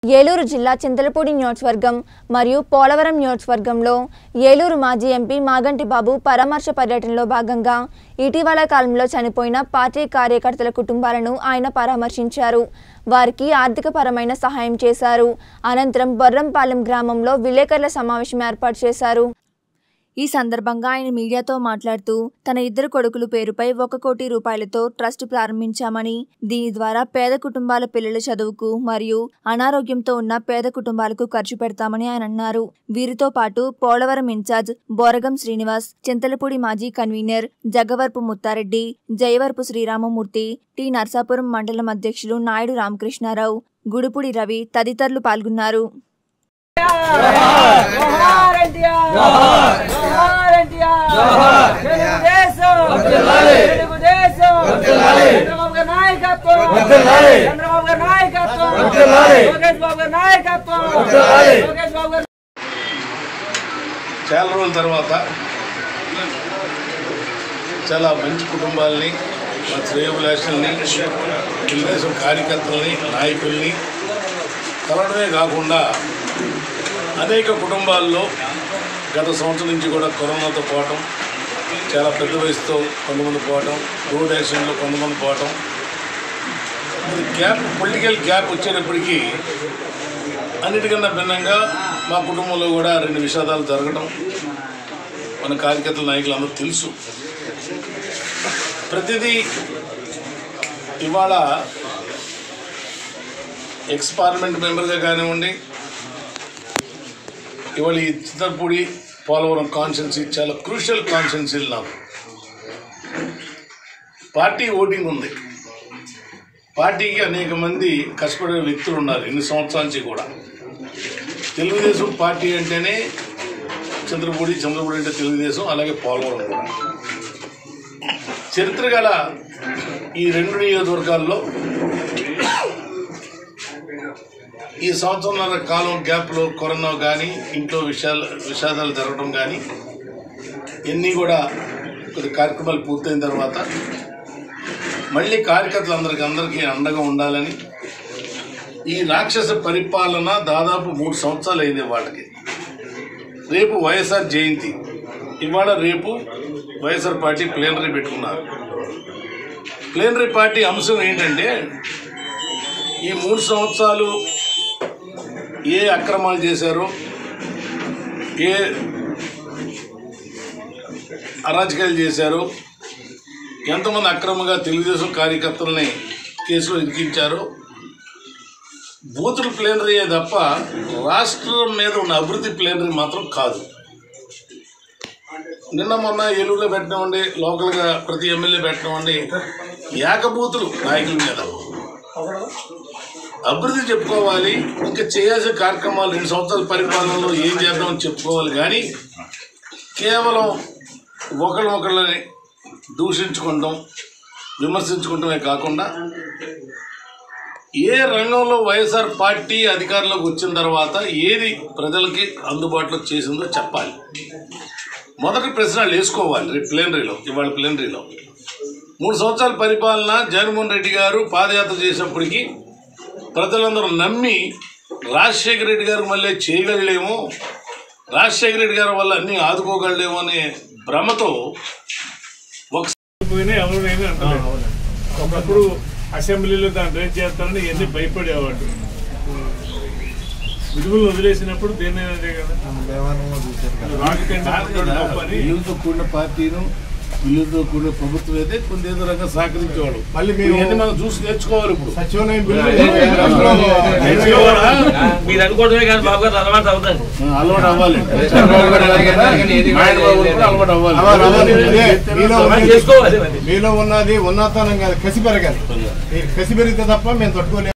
ఏలూరు జిల్లా చింతలపూడి నియోజకవర్గం మరియు పోలవరం నియోజకవర్గంలో ఏలూరు మాజీ ఎంపీ మాగంటి బాబు పరామర్శ పర్యటనలో భాగంగా ఇటీవల కాలంలో చనిపోయిన పార్టీ కార్యకర్తల కుటుంబాలను ఆయన పరామర్శించారు వారికి ఆర్థికపరమైన సహాయం చేశారు అనంతరం బొర్రంపాలెం గ్రామంలో విలేకరుల సమావేశం ఏర్పాటు చేశారు ఈ సందర్భంగా ఆయన మీడియాతో మాట్లాడుతూ తన ఇద్దరు కొడుకుల పేరుపై ఒక కోటి రూపాయలతో ట్రస్ట్ ప్రారంభించామని దీని ద్వారా పేద కుటుంబాల పిల్లల చదువుకు మరియు అనారోగ్యంతో ఉన్న పేద కుటుంబాలకు ఖర్చు పెడతామని ఆయన అన్నారు వీరితో పాటు పోలవరం ఇన్ఛార్జ్ బోరగం శ్రీనివాస్ చింతలపూడి మాజీ కన్వీనర్ జగవర్పు ముత్తారెడ్డి జయవర్పు శ్రీరామమూర్తి టి నర్సాపురం మండలం అధ్యక్షులు నాయుడు రామకృష్ణారావు గుడిపూడి రవి తదితరులు పాల్గొన్నారు జోహార్ ఎన్టీఆర్ జోహార్ ఎన్టీఆర్ తెలుగుదేశం తెలుగుదేశం చంద్రబాబు గారి నాయకత్వం చంద్రబాబు గారి నాయకత్వం లోకేష్ బాబు గారి నాయకత్వం లోకేష్ బాబు గారి చాలా రోజుల తర్వాత చాలా మంచి కుటుంబాలని మా శ్రేయోభిలాషుల్ని తెలుగుదేశం కార్యకర్తల్ని నాయకుల్ని కలవడమే కాకుండా అనేక కుటుంబాల్లో గత సంవత్సరం నుంచి కూడా కరోనాతో పోవటం చాలా పెద్ద వయసుతో కొంతమంది పోవటం రోడ్ యాక్సిడెంట్లో కొంతమంది పోవటం ఇది గ్యాప్ పొలిటికల్ గ్యాప్ వచ్చేటప్పటికీ అన్నిటికన్నా భిన్నంగా మా కుటుంబంలో కూడా రెండు విషాదాలు జరగడం మన కార్యకర్తల నాయకులు అందరూ తెలుసు ప్రతిదీ ఇవాళ ఎక్స్ పార్లమెంట్ మెంబర్గా కానివ్వండి ఇవాళ ఈ చిత్తపూడి పోలవరం కాన్స్టెన్సీ చాలా క్రూషియల్ కాన్స్టెన్సీలు నాకు పార్టీ ఓటింగ్ ఉంది పార్టీకి అనేక మంది కష్టపడే వ్యక్తులు ఉన్నారు ఎన్ని సంవత్సరాల నుంచి కూడా తెలుగుదేశం పార్టీ అంటేనే చంద్రపూడి చంద్రపూడి అంటే తెలుగుదేశం అలాగే పోలవరం కూడా చరిత్ర గల ఈ రెండు నియోజకవర్గాల్లో ఈ సంవత్సరంన్నర కాలం గ్యాప్లో కరోనా కానీ ఇంట్లో విషయాలు విషాదాలు జరగడం కానీ ఇవన్నీ కూడా కొద్ది కార్యక్రమాలు పూర్తయిన తర్వాత మళ్ళీ కార్యకర్తలందరికీ అందరికీ అండగా ఉండాలని ఈ రాక్షస పరిపాలన దాదాపు మూడు సంవత్సరాలు అయింది వాళ్ళకి రేపు వైఎస్ఆర్ జయంతి ఇవాళ రేపు వైఎస్ఆర్ పార్టీ ప్లేనరీ పెట్టుకున్నారు ప్లేనరీ పార్టీ అంశం ఏంటంటే ఈ మూడు సంవత్సరాలు ఏ అక్రమాలు చేశారో ఏ అరాచకాలు చేశారో ఎంతమంది అక్రమంగా తెలుగుదేశం కార్యకర్తల్ని కేసులో ఇరికించారో బూతుల ప్లేనరీయే తప్ప రాష్ట్రం మీద ఉన్న అభివృద్ధి ప్లేనరీ మాత్రం కాదు నిన్న మొన్న ఏలూరులో పెట్టినామండి లోకల్గా ప్రతి ఎమ్మెల్యే పెట్టినామండి ఏకబూతులు నాయకుల మీద అభివృద్ధి చెప్పుకోవాలి ఇంకా చేయాల్సిన కార్యక్రమాలు రెండు సంవత్సరాల పరిపాలనలో ఏం చేద్దామని చెప్పుకోవాలి కానీ కేవలం ఒకళ్ళు ఒకళ్ళని దూషించుకుంటాం విమర్శించుకుంటమే కాకుండా ఏ రంగంలో వైఎస్ఆర్ పార్టీ అధికారంలోకి వచ్చిన తర్వాత ఏది ప్రజలకి అందుబాటులో చేసిందో చెప్పాలి మొదటి ప్రశ్న వాళ్ళు వేసుకోవాలి రేపు ప్లేనరీలో ఇవాళ ప్లేనరీలో మూడు సంవత్సరాల పరిపాలన జగన్మోహన్ రెడ్డి గారు పాదయాత్ర చేసినప్పటికీ ప్రజలందరూ నమ్మి రాజశేఖర రెడ్డి గారు మళ్ళీ చేయగలలేమో రాజశేఖర రెడ్డి గారి వల్ల అన్నీ ఆదుకోగలలేమో అనే భ్రమతో ఒక పోయినా ఎవరు ఏమీ అంటలేదు ఒకప్పుడు అసెంబ్లీలో దాన్ని రేట్ చేస్తారని ఇవన్నీ భయపడేవాడు విలువలు వదిలేసినప్పుడు దేన్నైనా అదే కదా రాజకీయ గొప్ప అని విలువతో కూడిన పార్టీను విలువతో కూడిన ప్రభుత్వం అయితే కొన్ని ఏదో రకంగా సహకరించేవాడు మళ్ళీ మేము- ఇవన్నీ మనం చూసి నేర్చుకోవాలి ఇప్పుడు సచివాలయం బిల్లు నేర్చుకోవాలా? మీరు అనుకోవడమే కానీ బాబు గారు అలవాటు అవుతుంది ఆ, అలవాటు అవ్వాలి చంద్రబాబు గారు అలాగే నాయుడు బాబు కూడా అలవాటు అవ్వాలి అవ్వాలి, అవ్వాలి. ఇదే మీలో మనం ఉన్నది- చేసుకోవాలి మరి. మీలో ఉన్నది ఉన్నతనం కాదు కసి పెరగాలి ఈ కసి పెరిగితే తప్ప మేము తట్టుకోలేము